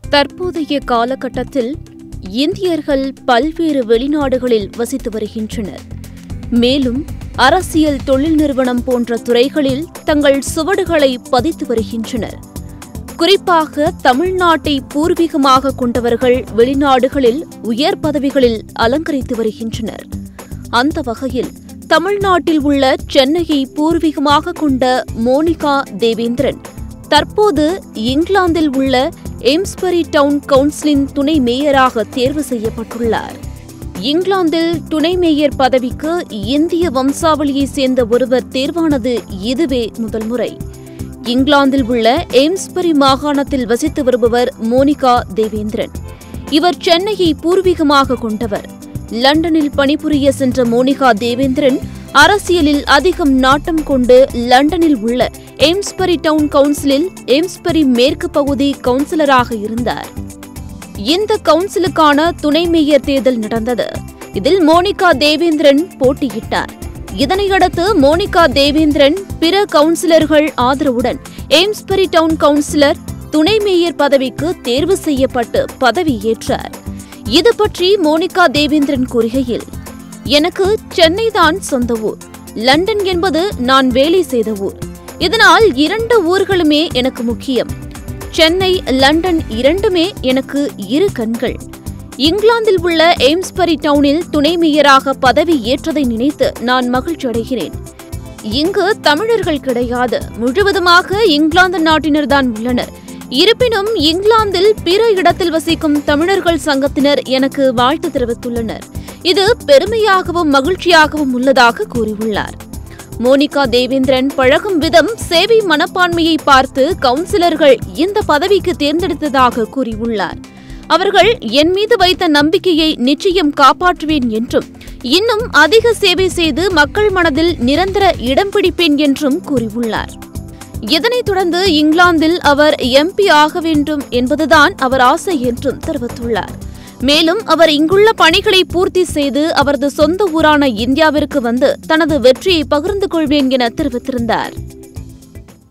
தற்போதைய காலகட்டத்தில் இந்தியர்கள் பல்வேறு வெளிநாடுகளில் வசித்து வருகின்றனர் மேலும் அரசியல் தொழில் நிறுவனம் போன்ற துறைகளில் தங்கள் சுவடுகளை பதித்து வருகின்றனர் குறிப்பாக தமிழ்நாட்டை பூர்வீகமாக கொண்டவர்கள் வெளிநாடுகளில் உயர் பதவிகளில் அலங்கரித்து வருகின்றனர் அந்த வகையில் தமிழ்நாட்டில் உள்ள சென்னையை பூர்வீகமாக கொண்ட மோனிகா தேவேந்திரன் தற்போது இங்கிலாந்தில் உள்ள எய்ம்ஸ்பரி டவுன் கவுன்சிலின் துணை மேயராக தேர்வு செய்யப்பட்டுள்ளார் இங்கிலாந்தில் துணை மேயர் பதவிக்கு இந்திய வம்சாவளியைச் சேர்ந்த ஒருவர் தேர்வானது இதுவே முதல் முறை இங்கிலாந்தில் உள்ள எய்ம்ஸ்பரி மாகாணத்தில் வசித்து வருபவர் மோனிகா தேவேந்திரன் இவர் சென்னையை பூர்வீகமாக கொண்டவர் லண்டனில் பணிபுரிய சென்ற மோனிகா தேவேந்திரன் அரசியலில் அதிகம் நாட்டம் கொண்டு லண்டனில் உள்ள எய்ம்ஸ்பரி டவுன் கவுன்சிலில் எய்ம்ஸ்பரி மேற்கு பகுதி கவுன்சிலராக இருந்தார் இந்த கவுன்சிலுக்கான துணை மேயர் தேர்தல் நடந்தது இதில் மோனிகா தேவேந்திரன் போட்டியிட்டார் இதனையடுத்து மோனிகா தேவேந்திரன் பிற கவுன்சிலர்கள் ஆதரவுடன் எய்ம்ஸ்பரி டவுன் கவுன்சிலர் துணை மேயர் பதவிக்கு தேர்வு செய்யப்பட்டு பதவியேற்றார் இது பற்றி மோனிகா தேவேந்திரன் கூறுகையில் எனக்கு சென்னைதான் சொந்த ஊர் லண்டன் என்பது நான் வேலை செய்த ஊர் இதனால் இரண்டு ஊர்களுமே எனக்கு முக்கியம் சென்னை லண்டன் இரண்டுமே எனக்கு இரு கண்கள் இங்கிலாந்தில் உள்ள எய்ம்ஸ்பரி டவுனில் துணை மேயராக பதவி ஏற்றதை நினைத்து நான் மகிழ்ச்சி அடைகிறேன் இங்கு தமிழர்கள் கிடையாது முழுவதுமாக இங்கிலாந்து நாட்டினர்தான் உள்ளனர் இருப்பினும் இங்கிலாந்தில் பிற இடத்தில் வசிக்கும் தமிழர்கள் சங்கத்தினர் எனக்கு வாழ்த்து தெரிவித்துள்ளனர் இது பெருமையாகவும் மகிழ்ச்சியாகவும் உள்ளதாக கூறியுள்ளார் மோனிகா தேவேந்திரன் பழகும் விதம் சேவை மனப்பான்மையை பார்த்து கவுன்சிலர்கள் இந்த பதவிக்கு தேர்ந்தெடுத்ததாக கூறியுள்ளார் அவர்கள் என் மீது வைத்த நம்பிக்கையை நிச்சயம் காப்பாற்றுவேன் என்றும் இன்னும் அதிக சேவை செய்து மக்கள் மனதில் நிரந்தர இடம் பிடிப்பேன் என்றும் கூறியுள்ளார் இதனைத் தொடர்ந்து இங்கிலாந்தில் அவர் எம்பி ஆக வேண்டும் என்பதுதான் அவர் ஆசை என்றும் தெரிவித்துள்ளார் மேலும் அவர் இங்குள்ள பணிகளை பூர்த்தி செய்து அவரது சொந்த ஊரான இந்தியாவிற்கு வந்து தனது வெற்றியை பகிர்ந்து கொள்வேன் என தெரிவித்திருந்தார்